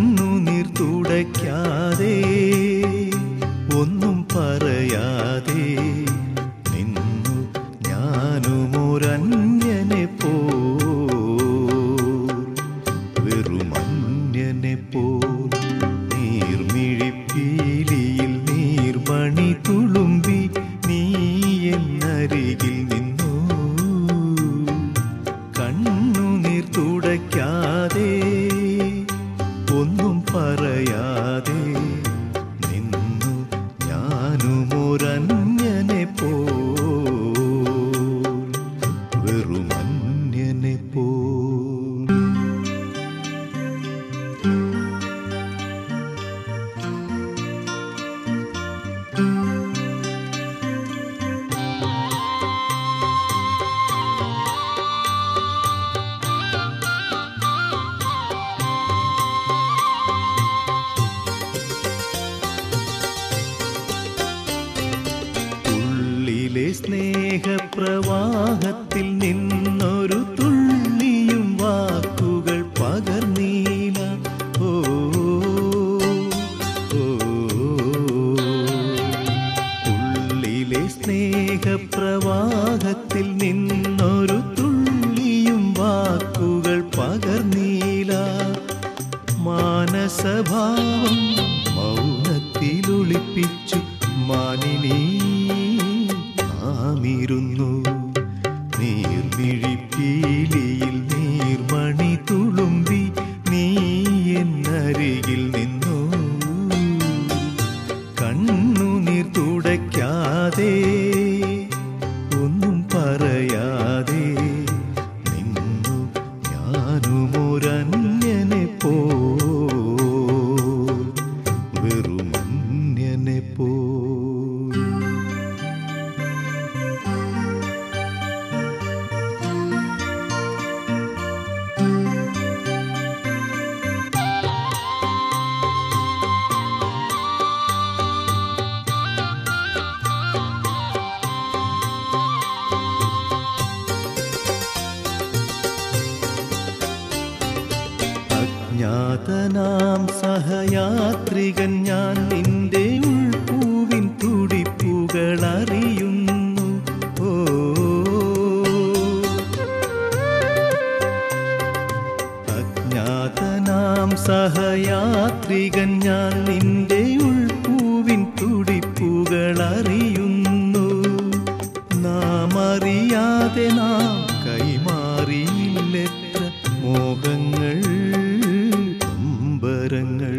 കണ്ണുനീർ തുടയ്ക്കാതെ ഒന്നും പറയാതെ നിന്നു ഞാനുമൊരന്യനെ പോ വെറുമന്യനെ പോൽ നീർമിഴിപ്പീലിയിൽ നീർമണി തുളുമ്പി നീ എന്നരികിൽ നിന്നു കണ്ണുനീർ തുടയ്ക്കാതെ ഒന്നും പറയാതെ നിന്നു ഞാനുമൊരന്യനെ പോ വെറുമന്യനെ പോ ഉള്ളിലെ സ്നേഹപ്രവാഹത്തിൽ നിന്നൊരു തുള്ളിയും വാക്കുകൾ പകർന്നീല ഓ ഓ, ഉള്ളിലെ സ്നേഹപ്രവാഹത്തിൽ നിന്നൊരു തുള്ളിയും വാക്കുകൾ പകർന്നീല മാനസഭാവം മൗനത്തിലൊളിപ്പിച്ചു മാനിനി നാമിരുന്നു നീർമിഴിപ്പീലിയിൽ നീർമണി തുളുമ്പി നീ എന്നരികിൽ നിന്നു കണ്ണുനീർ തുടയ്ക്കാതെ ഒന്നും പറയാതെ നിന്നു ഞാനുമൊരന്യനെ പോ വെറുമന്യനെ പോ അജ്ഞാതനാം സഹയാത്രികൻ ഞാൻ നിന്റെ ഉൾപൂവിൻ തുടിപ്പുകൾ അറിയുന്നു ഓ അജ്ഞാതനാം സഹയാത്രികൻ ഞാൻ നിന്റെ ഉൾപൂവിൻ തുടിപ്പുകൾ അറിയുന്നു നാം അറിയാതെ നാം കൈമാറിയില്ലെത്ര മോഹങ്ങൾ അമ്പരങ്ങൾ